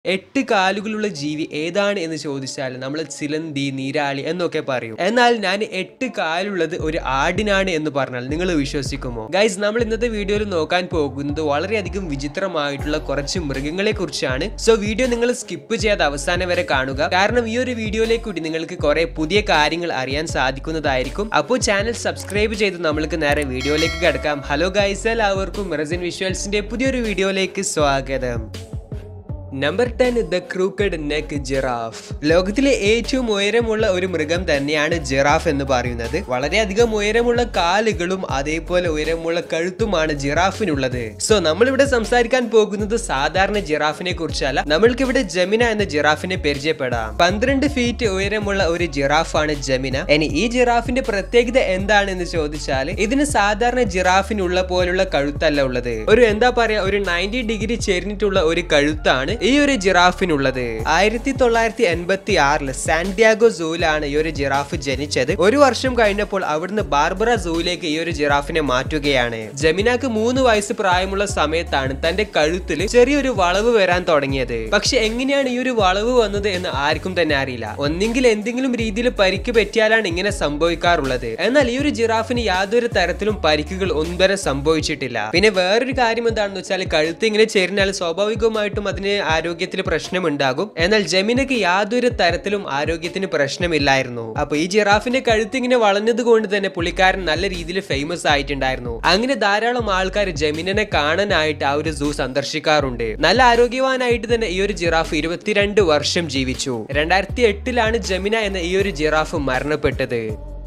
എട്ട് കാലുകളുള്ള ജീവി ഏതാണ് എന്ന് ചോദിച്ചാൽ നമ്മൾ ചിലന്തി നീരാളി എന്നൊക്കെ പറയും എന്നാൽ ഞാൻ എട്ട് കാലുള്ളത് ഒരു ആടിനാണ് എന്ന് പറഞ്ഞാൽ നിങ്ങൾ വിശ്വസിക്കുമോ ഗൈസ് നമ്മൾ ഇന്നത്തെ വീഡിയോയിൽ നോക്കാൻ പോകുന്നത് വളരെയധികം വിചിത്രമായിട്ടുള്ള കുറച്ച് മൃഗങ്ങളെ കുറിച്ചാണ് സോ വീഡിയോ നിങ്ങൾ സ്കിപ്പ് ചെയ്യാതെ അവസാനം വരെ കാണുക കാരണം ഈ ഒരു വീഡിയോയിലേക്ക് കൂടി നിങ്ങൾക്ക് കുറെ പുതിയ കാര്യങ്ങൾ അറിയാൻ സാധിക്കുന്നതായിരിക്കും അപ്പോൾ ചാനൽ സബ്സ്ക്രൈബ് ചെയ്ത് നമ്മൾക്ക് നേരെ വീഡിയോയിലേക്ക് കിടക്കാം ഹലോ ഗൈസ് എല്ലാവർക്കും മിറസിൻ വിഷ്വൽസിന്റെ പുതിയൊരു വീഡിയോയിലേക്ക് സ്വാഗതം number ten the crooked neck giraffe ലോകത്തിലെ ഏറ്റവും ഉയരമുള്ള ഒരു മൃഗം തന്നെയാണ് ജിറാഫ് എന്ന് പറയുന്നത് വളരെയധികം ഉയരമുള്ള കാലുകളും അതേപോലെ ഉയരമുള്ള കഴുത്തുമാണ് ജിറാഫിനുള്ളത് സോ നമ്മളിവിടെ സംസാരിക്കാൻ പോകുന്നത് സാധാരണ ജിറാഫിനെ കുറിച്ചല്ല നമ്മൾക്ക് ഇവിടെ ജമിന എന്ന ജിറാഫിനെ പരിചയപ്പെടാം പന്ത്രണ്ട് ഫീറ്റ് ഉയരമുള്ള ഒരു ജിറാഫാണ് ജമിന ഇനി ഈ ജിറാഫിന്റെ പ്രത്യേകത എന്താണെന്ന് ചോദിച്ചാൽ ഇതിന് സാധാരണ ജിറാഫിനുള്ള പോലുള്ള കഴുത്തല്ല ഉള്ളത് ഒരു എന്താ പറയാ ഒരു നയൻറ്റി ഡിഗ്രി ചെരിഞ്ഞിട്ടുള്ള ഒരു കഴുത്താണ് ഈ ഒരു ജിറാഫിനുള്ളത് ആയിരത്തി തൊള്ളായിരത്തി എൺപത്തി ആറില് സാന്റിയാഗോ സൂയിലാണ് ഈ ഒരു ജിറാഫ് ജനിച്ചത് ഒരു വർഷം കഴിഞ്ഞപ്പോൾ അവിടുന്ന് ബാർബറ സൂയിലേക്ക് ഈ ഒരു ജിറാഫിനെ മാറ്റുകയാണ് ജമിനാക്ക് മൂന്ന് വയസ്സ് പ്രായമുള്ള സമയത്താണ് തന്റെ കഴുത്തിൽ ചെറിയൊരു വളവ് വരാൻ തുടങ്ങിയത് പക്ഷെ എങ്ങനെയാണ് ഈ ഒരു വളവ് വന്നത് എന്ന് ആർക്കും തന്നെ അറിയില്ല ഒന്നെങ്കിൽ എന്തെങ്കിലും രീതിയിൽ പരിക്ക് പറ്റിയാലാണ് ഇങ്ങനെ സംഭവിക്കാറുള്ളത് എന്നാൽ ഈ ഒരു ജിറാഫിന് യാതൊരു തരത്തിലും പരിക്കുകൾ ഒന്നും തന്നെ സംഭവിച്ചിട്ടില്ല പിന്നെ വേറൊരു കാര്യം എന്താണെന്ന് വെച്ചാൽ കഴുത്ത് ഇങ്ങനെ ചേരിഞ്ഞാൽ സ്വാഭാവികമായിട്ടും അതിന് ആരോഗ്യത്തിന് പ്രശ്നമുണ്ടാകും എന്നാൽ ജമിനക്ക് യാതൊരു തരത്തിലും ആരോഗ്യത്തിന് പ്രശ്നമില്ലായിരുന്നു അപ്പൊ ഈ ജിറാഫിന്റെ കഴുത്ത് ഇങ്ങനെ വളഞ്ഞത് കൊണ്ട് തന്നെ പുള്ളിക്കാരൻ നല്ല രീതിയിൽ ഫേമസ് ആയിട്ടുണ്ടായിരുന്നു അങ്ങനെ ധാരാളം ആൾക്കാർ ജമിനെ കാണാനായിട്ട് ആ ഒരു സൂ സന്ദർശിക്കാറുണ്ട് നല്ല ആരോഗ്യവാനായിട്ട് തന്നെ ഈ ഒരു ജിറാഫ് ഇരുപത്തിരണ്ട് വർഷം ജീവിച്ചു രണ്ടായിരത്തി എട്ടിലാണ് ജമിന എന്ന ഈ ഒരു ജിറാഫ് മരണപ്പെട്ടത്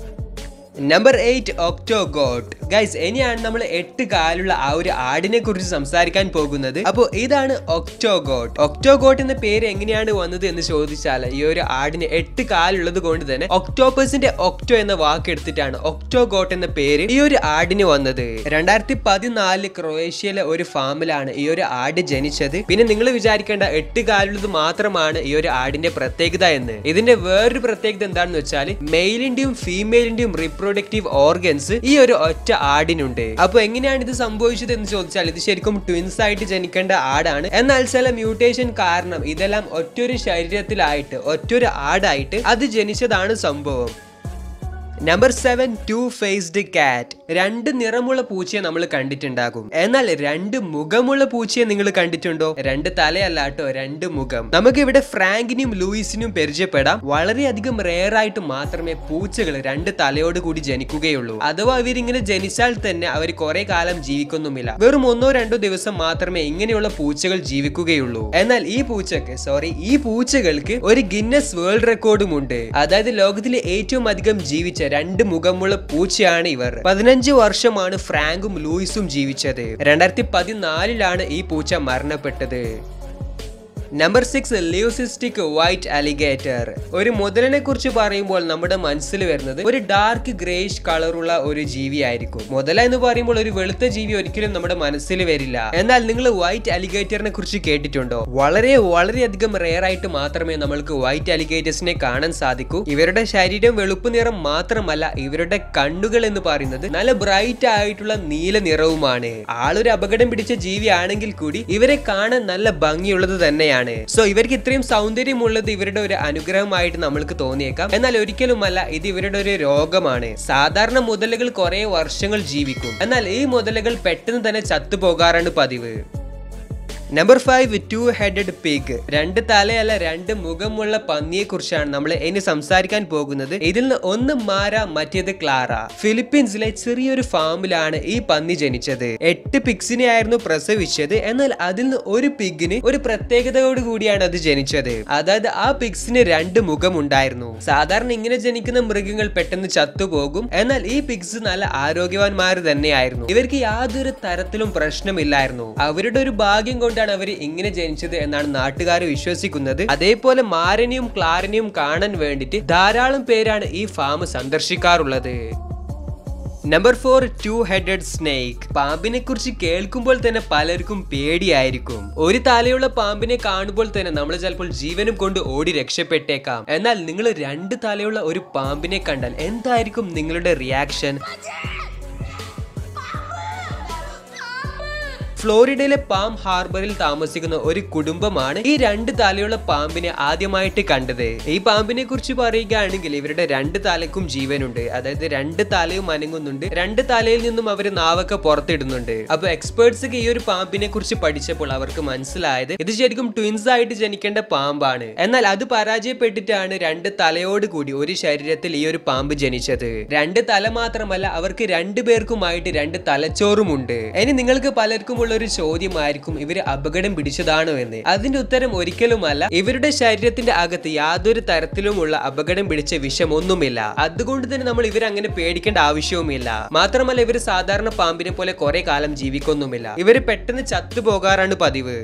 നമ്പർ എയ്റ്റ് ഒക്ടോഗോട്ട് ഗൈസ് ഇനിയാണ് നമ്മൾ എട്ട് കാലുള്ള ആ ഒരു ആടിനെ കുറിച്ച് സംസാരിക്കാൻ പോകുന്നത് അപ്പോൾ ഇതാണ് ഒക്ടോഗോട്ട് ഒക്ടോഗോട്ട് എന്ന പേര് എങ്ങനെയാണ് വന്നത് എന്ന് ചോദിച്ചാൽ ഈ ഒരു ആടിന് എട്ട് കാലുള്ളത് കൊണ്ട് തന്നെ ഒക്ടോപ്പസിന്റെ ഒക്ടോ എന്ന വാക്ക് എടുത്തിട്ടാണ് ഒക്ടോഗോട്ട് എന്ന പേര് ഈ ഒരു ആടിന് വന്നത് രണ്ടായിരത്തി പതിനാലില് ക്രൊയേഷ്യയിലെ ഒരു ഫാമിലാണ് ഈ ഒരു ആട് ജനിച്ചത് പിന്നെ നിങ്ങൾ വിചാരിക്കേണ്ട എട്ട് കാലുള്ളത് മാത്രമാണ് ഈ ഒരു ആടിന്റെ പ്രത്യേകത എന്ന് ഇതിന്റെ വേറൊരു പ്രത്യേകത എന്താണെന്ന് വെച്ചാൽ മെയിലിന്റെയും ഫീമെയിലിന്റെയും റിപ്രൊഡക്റ്റീവ് ഓർഗൻസ് ഈ ഒരു ഒറ്റ ആടിനുണ്ട് അപ്പൊ എങ്ങനെയാണ് ഇത് സംഭവിച്ചത് എന്ന് ചോദിച്ചാൽ ഇത് ശരിക്കും ട്വിൻസ് ആയിട്ട് ജനിക്കേണ്ട ആടാണ് എന്നാൽ ചില മ്യൂട്ടേഷൻ കാരണം ഇതെല്ലാം ഒറ്റൊരു ശരീരത്തിലായിട്ട് ഒറ്റൊരു ആടായിട്ട് അത് ജനിച്ചതാണ് സംഭവം നമ്പർ സെവൻ ടു ഫേസ്ഡ് കാറ്റ് രണ്ട് നിറമുള്ള പൂച്ചയെ നമ്മൾ കണ്ടിട്ടുണ്ടാകും എന്നാൽ രണ്ട് മുഖമുള്ള പൂച്ചയെ നിങ്ങൾ കണ്ടിട്ടുണ്ടോ രണ്ട് തലയല്ല കേട്ടോ രണ്ട് മുഖം നമുക്ക് ഇവിടെ ഫ്രാങ്കിനും ലൂയിസിനും പരിചയപ്പെടാം വളരെയധികം റെയർ ആയിട്ട് മാത്രമേ പൂച്ചകൾ രണ്ട് തലയോട് കൂടി ജനിക്കുകയുള്ളൂ അഥവാ ഇവരിങ്ങനെ ജനിച്ചാൽ തന്നെ അവർ കുറെ കാലം ജീവിക്കൊന്നുമില്ല വെറും ഒന്നോ രണ്ടോ ദിവസം മാത്രമേ ഇങ്ങനെയുള്ള പൂച്ചകൾ ജീവിക്കുകയുള്ളൂ എന്നാൽ ഈ പൂച്ചക്ക് സോറി ഈ പൂച്ചകൾക്ക് ഒരു ഗിന്നസ് വേൾഡ് റെക്കോർഡും ഉണ്ട് അതായത് ലോകത്തിലെ ഏറ്റവും അധികം ജീവിച്ച രണ്ട് മുഖമുള്ള പൂച്ചയാണ് ഇവർ പതിനഞ്ച് വർഷമാണ് ഫ്രാങ്കും ലൂയിസും ജീവിച്ചത് രണ്ടായിരത്തി പതിനാലിലാണ് ഈ പൂച്ച മരണപ്പെട്ടത് number six leucistic white alligator ഒരു മുതലിനെ കുറിച്ച് പറയുമ്പോൾ നമ്മുടെ മനസ്സിൽ വരുന്നത് ഒരു ഡാർക്ക് ഗ്രേഷ് കളറുള്ള ഒരു ജീവിയായിരിക്കും മുതല എന്ന് പറയുമ്പോൾ ഒരു വെളുത്ത ജീവി ഒരിക്കലും നമ്മുടെ മനസ്സിൽ വരില്ല എന്നാൽ നിങ്ങൾ വൈറ്റ് അലിഗേറ്ററിനെ കുറിച്ച് കേട്ടിട്ടുണ്ടോ വളരെ വളരെയധികം റെയർ ആയിട്ട് മാത്രമേ നമ്മൾക്ക് വൈറ്റ് അലിഗേറ്റേഴ്സിനെ കാണാൻ സാധിക്കൂ ഇവരുടെ ശരീരം വെളുപ്പ് നിറം മാത്രമല്ല ഇവരുടെ കണ്ണുകൾ എന്ന് പറയുന്നത് നല്ല ബ്രൈറ്റ് ആയിട്ടുള്ള നീല നിറവുമാണ് ആളൊരു അപകടം പിടിച്ച ജീവിയാണെങ്കിൽ കൂടി ഇവരെ കാണാൻ നല്ല ഭംഗിയുള്ളത് തന്നെയാണ് സോ ഇവർക്ക് ഇത്രയും സൗന്ദര്യമുള്ളത് ഇവരുടെ ഒരു അനുഗ്രഹമായിട്ട് നമ്മൾക്ക് തോന്നിയേക്കാം എന്നാൽ ഒരിക്കലുമല്ല ഇത് ഇവരുടെ ഒരു രോഗമാണ് സാധാരണ മുതലുകൾ കുറെ വർഷങ്ങൾ ജീവിക്കും എന്നാൽ ഈ മുതലുകൾ പെട്ടെന്ന് തന്നെ ചത്തുപോകാറാണ് പതിവ് number five two headed pig രണ്ട് തലയല്ല രണ്ട് മുഖമുള്ള പന്നിയെ കുറിച്ചാണ് നമ്മൾ ഇനി സംസാരിക്കാൻ പോകുന്നത് ഇതിൽ നിന്ന് ഒന്ന് മാര മറ്റേത് ക്ലാറ ഫിലിപ്പീൻസിലെ ചെറിയൊരു ഫാമിലാണ് ഈ പന്നി ജനിച്ചത് എട്ട് പിഗ്സിനെ ആയിരുന്നു പ്രസവിച്ചത് എന്നാൽ അതിൽ നിന്ന് ഒരു പിഗിന് ഒരു പ്രത്യേകതയോട് കൂടിയാണ് അത് ജനിച്ചത് അതായത് ആ പിഗ്സിന് രണ്ട് മുഖമുണ്ടായിരുന്നു സാധാരണ ഇങ്ങനെ ജനിക്കുന്ന മൃഗങ്ങൾ പെട്ടെന്ന് ചത്തുപോകും എന്നാൽ ഈ പിഗ്സ് നല്ല ആരോഗ്യവാന്മാർ തന്നെയായിരുന്നു ഇവർക്ക് യാതൊരു തരത്തിലും പ്രശ്നമില്ലായിരുന്നു അവരുടെ ഒരു ഭാഗ്യം കൊണ്ടാണ് അവർ ഇങ്ങനെ ജനിച്ചത് എന്നാണ് നാട്ടുകാർ വിശ്വസിക്കുന്നത് അതേപോലെ മാരനെയും ക്ലാരനെയും കാണാൻ വേണ്ടിയിട്ട് ധാരാളം പേരാണ് ഈ ഫാം സന്ദർശിക്കാറുള്ളത് number four two headed snake പാമ്പിനെ കുറിച്ച് കേൾക്കുമ്പോൾ തന്നെ പലർക്കും പേടിയായിരിക്കും ഒരു തലയുള്ള പാമ്പിനെ കാണുമ്പോൾ തന്നെ നമ്മൾ ചിലപ്പോൾ ജീവനും കൊണ്ട് ഓടി രക്ഷപ്പെട്ടേക്കാം എന്നാൽ നിങ്ങൾ രണ്ട് തലയുള്ള ഒരു പാമ്പിനെ കണ്ടാൽ എന്തായിരിക്കും നിങ്ങളുടെ റിയാക്ഷൻ ഫ്ലോറിഡയിലെ പാം ഹാർബറിൽ താമസിക്കുന്ന ഒരു കുടുംബമാണ് ഈ രണ്ട് തലയുള്ള പാമ്പിനെ ആദ്യമായിട്ട് കണ്ടത് ഈ പാമ്പിനെ കുറിച്ച് പറയുകയാണെങ്കിൽ ഇവരുടെ രണ്ട് തലക്കും ജീവനുണ്ട് അതായത് രണ്ട് തലയും അനങ്ങുന്നുണ്ട് രണ്ട് തലയിൽ നിന്നും അവർ നാവൊക്കെ പുറത്തിടുന്നുണ്ട് അപ്പൊ എക്സ്പേർട്സ് ഈ ഒരു പാമ്പിനെ കുറിച്ച് പഠിച്ചപ്പോൾ അവർക്ക് മനസ്സിലായത് ഇത് ശരിക്കും ട്വിൻസ് ആയിട്ട് ജനിക്കേണ്ട പാമ്പാണ് എന്നാൽ അത് പരാജയപ്പെട്ടിട്ടാണ് രണ്ട് തലയോട് കൂടി ഒരു ശരീരത്തിൽ ഈ ഒരു പാമ്പ് ജനിച്ചത് രണ്ട് തല മാത്രമല്ല അവർക്ക് രണ്ടു പേർക്കുമായിട്ട് രണ്ട് തലച്ചോറുമുണ്ട് ഇനി നിങ്ങൾക്ക് പലർക്കും ഉള്ള ഒരു ചോദ്യമായിരിക്കും ഇവര് അപകടം പിടിച്ചതാണോ എന്ന് അതിന്റെ ഉത്തരം ഒരിക്കലുമല്ല ഇവരുടെ ശരീരത്തിന്റെ അകത്ത് യാതൊരു തരത്തിലുമുള്ള അപകടം പിടിച്ച വിഷമൊന്നുമില്ല അതുകൊണ്ട് തന്നെ നമ്മൾ ഇവരങ്ങനെ പേടിക്കേണ്ട ആവശ്യവുമില്ല മാത്രമല്ല ഇവർ സാധാരണ പാമ്പിനെ പോലെ കുറെ കാലം ജീവിക്കൊന്നുമില്ല ഇവര് പെട്ടെന്ന് ചത്തുപോകാറാണ് പതിവ്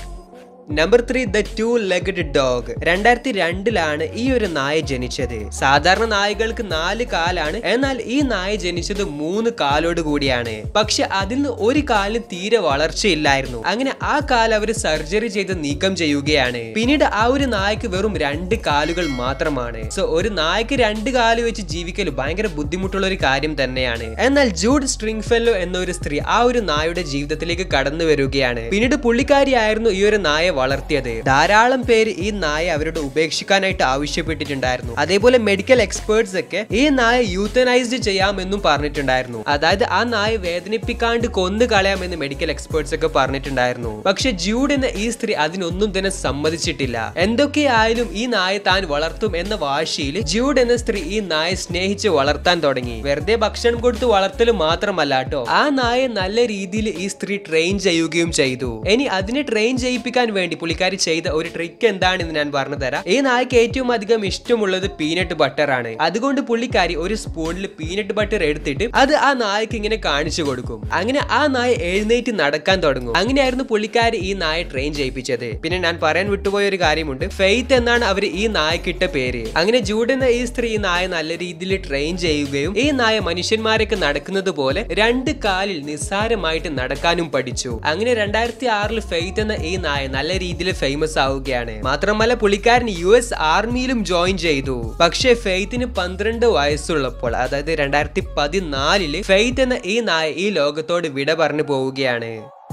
number three the two legged dog രണ്ടായിരത്തി രണ്ടിലാണ് ഈ ഒരു നായ ജനിച്ചത് സാധാരണ നായകൾക്ക് നാല് കാലാണ് എന്നാൽ ഈ നായ ജനിച്ചത് മൂന്ന് കാലോട് കൂടിയാണ് പക്ഷെ അതിൽ നിന്ന് ഒരു കാലിന് തീരെ വളർച്ചയില്ലായിരുന്നു അങ്ങനെ ആ കാൽ അവർ സർജറി ചെയ്ത് നീക്കം ചെയ്യുകയാണ് പിന്നീട് ആ ഒരു നായക്ക് വെറും രണ്ട് കാലുകൾ മാത്രമാണ് സോ ഒരു നായക്ക് രണ്ട് കാല് വെച്ച് ജീവിക്കൽ ഭയങ്കര ബുദ്ധിമുട്ടുള്ള ഒരു കാര്യം തന്നെയാണ് എന്നാൽ ജൂഡ് സ്ട്രിങ്ഫെല്ലോ എന്നൊരു സ്ത്രീ ആ ഒരു നായയുടെ ജീവിതത്തിലേക്ക് കടന്നു വരികയാണ് പിന്നീട് പുള്ളിക്കാരിയായിരുന്നു ഈ ഒരു നായ വളർത്തിയത് ധാരാളം പേര് ഈ നായ അവരോട് ഉപേക്ഷിക്കാനായിട്ട് ആവശ്യപ്പെട്ടിട്ടുണ്ടായിരുന്നു അതേപോലെ മെഡിക്കൽ എക്സ്പേർട്സ് ഒക്കെ ഈ നായ യൂത്തനൈസ്ഡ് ചെയ്യാമെന്നും പറഞ്ഞിട്ടുണ്ടായിരുന്നു അതായത് ആ നായ വേദനിപ്പിക്കാണ്ട് കൊന്നു കളയാമെന്ന് മെഡിക്കൽ എക്സ്പേർട്സ് ഒക്കെ പറഞ്ഞിട്ടുണ്ടായിരുന്നു പക്ഷെ ജൂഡ് എന്ന ഈ സ്ത്രീ അതിനൊന്നും തന്നെ സമ്മതിച്ചിട്ടില്ല എന്തൊക്കെയായാലും ഈ നായ താൻ വളർത്തും എന്ന വാശിയിൽ ജൂഡ് എന്ന സ്ത്രീ ഈ നായ സ്നേഹിച്ച് വളർത്താൻ തുടങ്ങി വെറുതെ ഭക്ഷണം കൊടുത്ത് വളർത്തൽ മാത്രമല്ല കേട്ടോ ആ നായ നല്ല രീതിയിൽ ഈ സ്ത്രീ ട്രെയിൻ ചെയ്യുകയും ചെയ്തു ഇനി അതിനെ ട്രെയിൻ ചെയ്യിപ്പിക്കാൻ വേണ്ടി പുള്ളിക്കാരി ചെയ്ത ഒരു ട്രിക്ക് എന്താണെന്ന് ഞാൻ പറഞ്ഞു തരാം ഈ നായ്ക്ക് ഏറ്റവും അധികം ഇഷ്ടമുള്ളത് പീനട്ട് ബട്ടർ ആണ് അതുകൊണ്ട് പുള്ളിക്കാരി ഒരു സ്പൂണിൽ പീനട്ട് ബട്ടർ എടുത്തിട്ട് അത് ആ നായക്ക് ഇങ്ങനെ കാണിച്ചു കൊടുക്കും അങ്ങനെ ആ നായ എഴുന്നേറ്റ് നടക്കാൻ തുടങ്ങും അങ്ങനെയായിരുന്നു പുള്ളിക്കാരി ഈ നായ ട്രെയിൻ ചെയ്യിപ്പിച്ചത് പിന്നെ ഞാൻ പറയാൻ വിട്ടുപോയ ഒരു കാര്യമുണ്ട് ഫെയ്ത്ത് എന്നാണ് അവർ ഈ നായക്കിട്ട പേര് അങ്ങനെ ജൂഡ് എന്ന ഈ സ്ത്രീ ഈ നായ നല്ല രീതിയിൽ ട്രെയിൻ ചെയ്യുകയും ഈ നായ മനുഷ്യന്മാരൊക്കെ നടക്കുന്നത് പോലെ രണ്ട് കാലിൽ നിസ്സാരമായിട്ട് നടക്കാനും പഠിച്ചു അങ്ങനെ രണ്ടായിരത്തി ആറിൽ ഫെയ്ത്ത് എന്ന ഈ നായ നല്ല രീതിയിൽ ഫേമസ് ആവുകയാണ് മാത്രമല്ല പുള്ളിക്കാരൻ യു എസ് ആർമിയിലും ജോയിൻ ചെയ്തു പക്ഷേ ഫെയ്ത്തിന് പന്ത്രണ്ട് വയസ്സുള്ളപ്പോൾ അതായത് രണ്ടായിരത്തി പതിനാലില് ഫെയ്ത്ത് എന്ന ഈ നായ ഈ ലോകത്തോട് വിട പറഞ്ഞു പോവുകയാണ്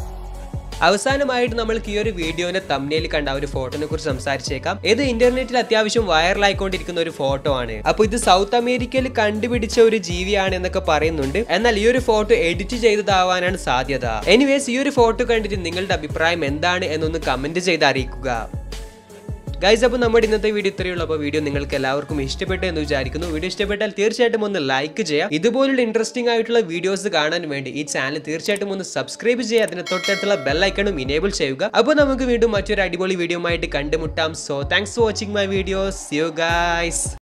അവസാനമായിട്ട് നമ്മൾക്ക് ഈ ഒരു വീഡിയോന്റെ തമ്മിൽ കണ്ട ആ ഒരു ഫോട്ടോനെ കുറിച്ച് സംസാരിച്ചേക്കാം ഇത് ഇന്റർനെറ്റിൽ അത്യാവശ്യം വൈറലായിക്കൊണ്ടിരിക്കുന്ന ഒരു ഫോട്ടോ ആണ് അപ്പൊ ഇത് സൗത്ത് അമേരിക്കയിൽ കണ്ടുപിടിച്ച ഒരു ജീവിയാണ് എന്നൊക്കെ പറയുന്നുണ്ട് എന്നാൽ ഈ ഒരു ഫോട്ടോ എഡിറ്റ് ചെയ്തതാവാനാണ് സാധ്യത എനിവേസ് ഈ ഒരു ഫോട്ടോ കണ്ടിട്ട് നിങ്ങളുടെ അഭിപ്രായം എന്താണ് എന്നൊന്ന് കമന്റ് ചെയ്ത് അറിയിക്കുക ഗൈസ് അപ്പോൾ നമ്മുടെ ഇന്നത്തെ വീഡിയോ ഇത്രയുള്ളൂ അപ്പോൾ വീഡിയോ നിങ്ങൾക്ക് എല്ലാവർക്കും ഇഷ്ടപ്പെട്ടു എന്ന് വിചാരിക്കുന്നു വീഡിയോ ഇഷ്ടപ്പെട്ടാൽ തീർച്ചയായിട്ടും ഒന്ന് ലൈക്ക് ചെയ്യാം ഇതുപോലുള്ള ഇൻട്രസ്റ്റിംഗ് ആയിട്ടുള്ള വീഡിയോസ് കാണാൻ വേണ്ടി ഈ ചാനൽ തീർച്ചയായിട്ടും ഒന്ന് സബ്സ്ക്രൈബ് ചെയ്യുക അതിന് തൊട്ടടുത്തുള്ള ബെൽ ഐക്കണും ഇനേബിൾ ചെയ്യുക അപ്പോൾ നമുക്ക് വീണ്ടും മറ്റൊരു അടിപൊളി വീഡിയോ ആയിട്ട് കണ്ടുമുട്ടാം so thanks for watching my videos you guys